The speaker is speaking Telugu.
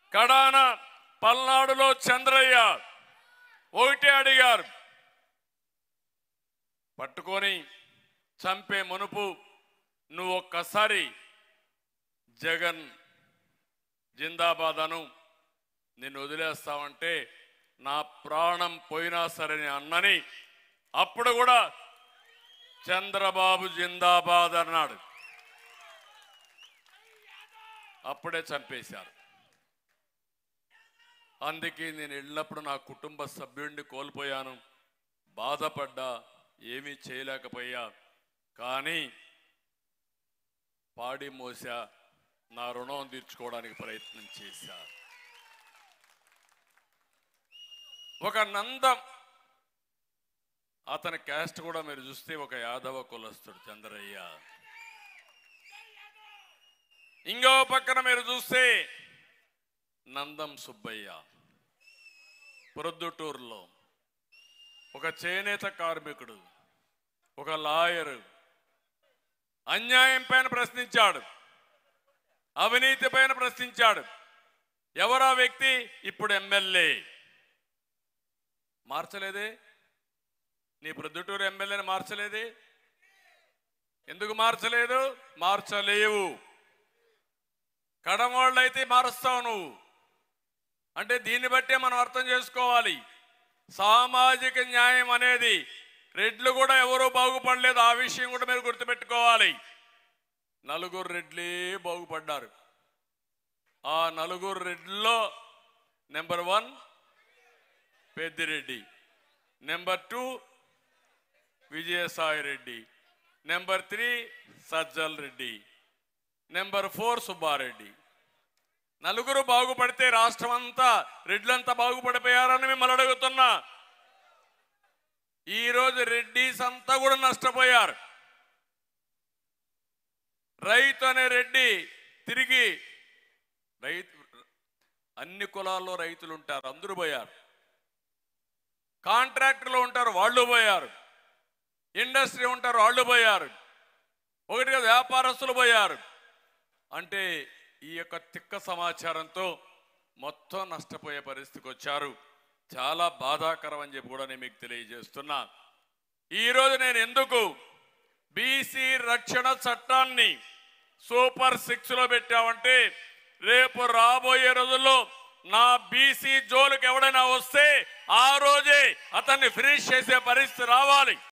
కడాన పల్నాడులో చంద్రయ్య ఒకటే అడిగారు పట్టుకొని చంపే మునుపు నువ్వు ఒక్కసారి జగన్ జిందాబాద్ అను నిన్ను వదిలేస్తావంటే నా ప్రాణం పోయినా సరే నీ అన్నని అప్పుడు కూడా చంద్రబాబు జిందాబాద్ అన్నాడు అప్పుడే చంపేశారు అందుకే నేను వెళ్ళినప్పుడు నా కుటుంబ సభ్యుడిని కోల్పోయాను బాధపడ్డా ఏమీ చేయలేకపోయా కానీ పాడి మోసా నా రుణం తీర్చుకోవడానికి ప్రయత్నం చేశా ఒక నందం అతని క్యాస్ట్ కూడా మీరు చూస్తే ఒక యాదవ కులస్తుడు చంద్రయ్య ఇంకో పక్కన మీరు చూస్తే నందం సుబ్బయ్య ప్రొద్దుటూరులో ఒక చేనేత కార్మికుడు ఒక లాయరు అన్యాయం పైన ప్రశ్నించాడు అవినీతి పైన ప్రశ్నించాడు ఎవరా వ్యక్తి ఇప్పుడు ఎమ్మెల్యే మార్చలేదే నీ ప్రొద్దుటూరు ఎమ్మెల్యేని మార్చలేదే ఎందుకు మార్చలేదు మార్చలేవు కడమోళ్ళు అయితే మారుస్తావు నువ్వు అంటే దీన్ని బట్టే మనం అర్థం చేసుకోవాలి సామాజిక న్యాయం అనేది రెడ్లు కూడా ఎవరూ బాగుపడలేదు ఆ విషయం కూడా మీరు గుర్తుపెట్టుకోవాలి నలుగురు రెడ్లే బాగుపడ్డారు ఆ నలుగురు రెడ్లలో number one Peddireddy number two Vijayasai Reddy number three Sajjal Reddy number four Subbareddy నలుగురు బాగుపడితే రాష్ట్రం అంతా రెడ్లంతా బాగుపడిపోయారని మిమ్మల్ని అడుగుతున్నా ఈ రోజు రెడ్డిస్ అంతా కూడా నష్టపోయారు రైతు అనే రెడ్డి తిరిగి రైతు అన్ని కులాల్లో రైతులు ఉంటారు అందరూ పోయారు కాంట్రాక్టర్లు ఉంటారు వాళ్ళు పోయారు ఇండస్ట్రీ ఉంటారు వాళ్ళు పోయారు ఒకటిగా వ్యాపారస్తులు పోయారు అంటే ఈ యొక్క తిక్క సమాచారంతో మొత్తం నష్టపోయే పరిస్థితికి వచ్చారు చాలా బాధాకరం అని చెప్పి కూడా నేను మీకు తెలియజేస్తున్నా ఈరోజు నేను ఎందుకు బీసీ రక్షణ చట్టాన్ని సూపర్ సిక్స్ లో పెట్టామంటే రేపు రాబోయే రోజుల్లో నా బీసీ జోలికి ఎవడైనా వస్తే ఆ రోజే అతన్ని ఫినిష్ చేసే పరిస్థితి రావాలి